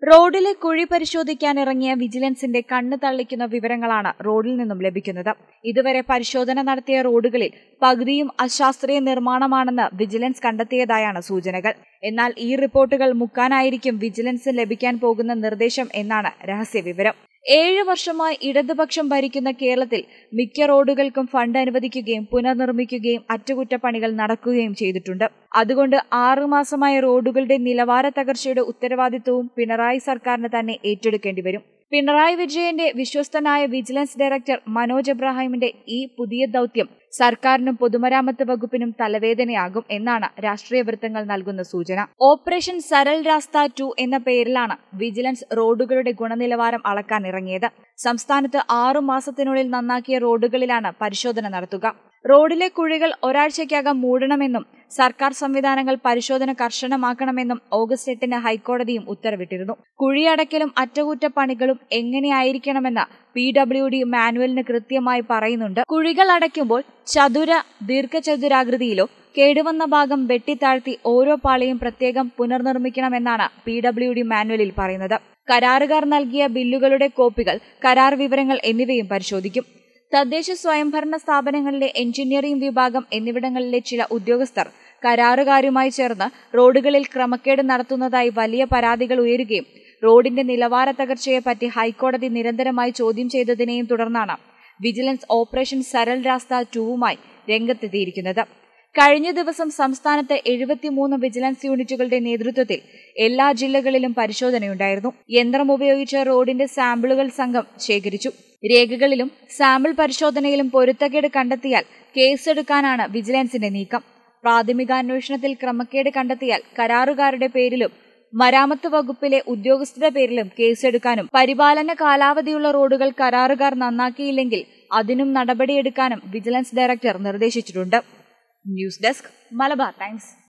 റോഡിലെ കുഴി പരിശോധിക്കാനിറങ്ങിയ വിജിലൻസിന്റെ കണ്ണ് തള്ളിക്കുന്ന വിവരങ്ങളാണ് റോഡിൽ നിന്നും ലഭിക്കുന്നത് ഇതുവരെ പരിശോധന നടത്തിയ റോഡുകളിൽ പകുതിയും അശാസ്ത്രീയ നിർമ്മാണമാണെന്ന് വിജിലൻസ് കണ്ടെത്തിയതായാണ് സൂചനകൾ എന്നാൽ ഈ റിപ്പോർട്ടുകൾ മുക്കാനായിരിക്കും വിജിലൻസ് ലഭിക്കാൻ പോകുന്ന നിർദ്ദേശം എന്നാണ് രഹസ്യവിവരം ഏഴ് വർഷമായി ഇടതുപക്ഷം ഭരിക്കുന്ന കേരളത്തിൽ മിക്ക റോഡുകൾക്കും ഫണ്ട് അനുവദിക്കുകയും പുനർനിർമ്മിക്കുകയും അറ്റകുറ്റപ്പണികൾ നടക്കുകയും ചെയ്തിട്ടുണ്ട് അതുകൊണ്ട് ആറുമാസമായ റോഡുകളുടെ നിലവാര തകർച്ചയുടെ ഉത്തരവാദിത്വവും പിണറായി സർക്കാരിന് തന്നെ ഏറ്റെടുക്കേണ്ടി വരും പിണറായി വിജയന്റെ വിശ്വസ്തനായ വിജിലൻസ് ഡയറക്ടർ മനോജ് എബ്രാഹിമിന്റെ ഈ പുതിയ ദൌത്യം സർക്കാരിനും പൊതുമരാമത്ത് വകുപ്പിനും തലവേദനയാകും എന്നാണ് രാഷ്ട്രീയ വൃത്തങ്ങൾ നൽകുന്ന സൂചന ഓപ്പറേഷൻ സരൽ രാസ്ത ടു എന്ന പേരിലാണ് വിജിലൻസ് റോഡുകളുടെ ഗുണനിലവാരം അളക്കാൻ ഇറങ്ങിയത് സംസ്ഥാനത്ത് ആറു മാസത്തിനുള്ളിൽ നന്നാക്കിയ റോഡുകളിലാണ് പരിശോധന നടത്തുക റോഡിലെ കുഴികൾ ഒരാഴ്ചയ്ക്കകം മൂടണമെന്നും സർക്കാർ സംവിധാനങ്ങൾ പരിശോധന കർശനമാക്കണമെന്നും ഓഗസ്റ്റ് എട്ടിന് ഹൈക്കോടതിയും ഉത്തരവിട്ടിരുന്നു കുഴിയടക്കലും അറ്റകുറ്റപ്പണികളും എങ്ങനെയായിരിക്കണമെന്ന് പി ഡബ്ല്യു ഡി മാനുവലിന് കൃത്യമായി പറയുന്നുണ്ട് കുഴികൾ അടയ്ക്കുമ്പോൾ ചതുര ദീർഘചതുരാകൃതിയിലോ കേടുവന്ന ഭാഗം വെട്ടിത്താഴ്ത്തി ഓരോ പാളിയും പ്രത്യേകം പുനർനിർമ്മിക്കണമെന്നാണ് പി ഡബ്ല്യു ഡി മാനുവലിൽ പറയുന്നത് കരാറുകാർ നൽകിയ ബില്ലുകളുടെ കോപ്പികൾ കരാർ വിവരങ്ങൾ എന്നിവയും പരിശോധിക്കും തദ്ദേശ സ്വയംഭരണ സ്ഥാപനങ്ങളിലെ എഞ്ചിനീയറിംഗ് വിഭാഗം എന്നിവിടങ്ങളിലെ ചില ഉദ്യോഗസ്ഥർ കരാറുകാരുമായി ചേർന്ന് റോഡുകളിൽ ക്രമക്കേട് നടത്തുന്നതായി വലിയ പരാതികൾ ഉയരുകയും റോഡിന്റെ നിലവാര തകർച്ചയെപ്പറ്റി ഹൈക്കോടതി നിരന്തരമായി ചോദ്യം ചെയ്തതിനെയും തുടർന്നാണ് വിജിലൻസ് ഓപ്പറേഷൻ സരൽ രാസ്ത ടൂവുമായി രംഗത്തെത്തിയിരിക്കുന്നത് കഴിഞ്ഞ ദിവസം സംസ്ഥാനത്ത് എഴുപത്തിമൂന്ന് വിജിലൻസ് യൂണിറ്റുകളുടെ നേതൃത്വത്തിൽ എല്ലാ ജില്ലകളിലും പരിശോധനയുണ്ടായിരുന്നു യന്ത്രം ഉപയോഗിച്ച് റോഡിന്റെ സാമ്പിളുകൾ സംഘം ശേഖരിച്ചു രേഖകളിലും സാമ്പിൾ പരിശോധനയിലും പൊരുത്തക്കേട് കണ്ടെത്തിയാൽ കേസെടുക്കാനാണ് വിജിലൻസിന്റെ നീക്കം പ്രാഥമികാന്വേഷണത്തിൽ ക്രമക്കേട് കണ്ടെത്തിയാൽ കരാറുകാരുടെ പേരിലും മരാമത്ത് വകുപ്പിലെ ഉദ്യോഗസ്ഥരുടെ പേരിലും കേസെടുക്കാനും പരിപാലന കാലാവധിയുള്ള റോഡുകൾ കരാറുകാർ നന്നാക്കിയില്ലെങ്കിൽ അതിനും നടപടിയെടുക്കാനും വിജിലൻസ് ഡയറക്ടർ നിർദ്ദേശിച്ചിട്ടുണ്ട് ന്യൂസ് ഡെസ്ക് മലബാർ ടൈംസ്